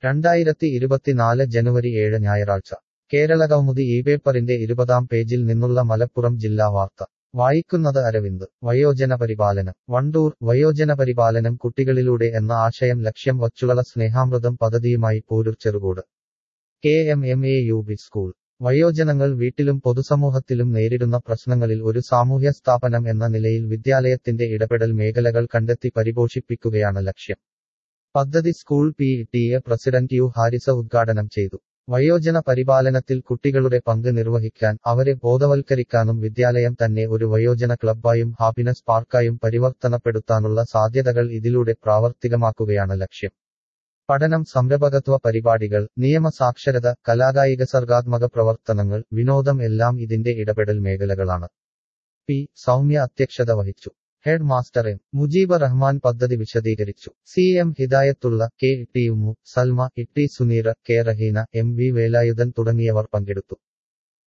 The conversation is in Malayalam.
രണ്ടായിരത്തി ഇരുപത്തിനാല് ജനുവരി ഏഴ് ഞായറാഴ്ച കേരളകൗമുദി ഈ പേപ്പറിന്റെ ഇരുപതാം പേജിൽ നിന്നുള്ള മലപ്പുറം ജില്ലാ വാർത്ത വായിക്കുന്നത് അരവിന്ദ് വയോജന പരിപാലനം വണ്ടൂർ വയോജന പരിപാലനം കുട്ടികളിലൂടെ എന്ന ആശയം ലക്ഷ്യം വച്ചുള്ള സ്നേഹാമൃതം പദ്ധതിയുമായി Poroor Cherukode K M M A U B school വയോജനങ്ങൾ വീട്ടിലും പൊതുസമൂഹത്തിലും നേരിടുന്ന പ്രശ്നങ്ങളിൽ ഒരു സാമൂഹ്യ സ്ഥാപനം എന്ന നിലയിൽ വിദ്യാലയത്തിന്റെ ഇടപെടൽ മേഖലകൾ കണ്ടെത്തി പരിപോഷിപ്പിക്കുകയാണ് ലക്ഷ്യം പദ്ധതി school P T A president U Harisa ഉദ്ഘാടനം ചെയ്തു വയോജന പരിപാലനത്തിൽ കുട്ടികളുടെ പങ്ക് നിർവഹിക്കാൻ അവരെ ബോധവൽക്കരിക്കാനും വിദ്യാലയം തന്നെ ഒരു വയോജന ക്ലബ്ബായും ഹാപ്പിനസ് പാർക്കായും പരിവർത്തനപ്പെടുത്താനുള്ള സാധ്യതകൾ ഇതിലൂടെ പ്രാവർത്തികമാക്കുകയാണ് ലക്ഷ്യം പഠനം സംരംഭകത്വ പരിപാടികൾ നിയമ സാക്ഷരത കലാകായിക സർഗാത്മക പ്രവർത്തനങ്ങൾ വിനോദം എല്ലാം ഇതിന്റെ ഇടപെടൽ മേഖലകളാണ് പി സൗമ്യ അധ്യക്ഷത വഹിച്ചു head master M Mujeeb Rahman പദ്ധതി വിശദീകരിച്ചു C M Hidayathulla K T Ummu Salma E T Suneera K Raheena M V Velayudhan തുടങ്ങിയവർ പങ്കെടുത്തു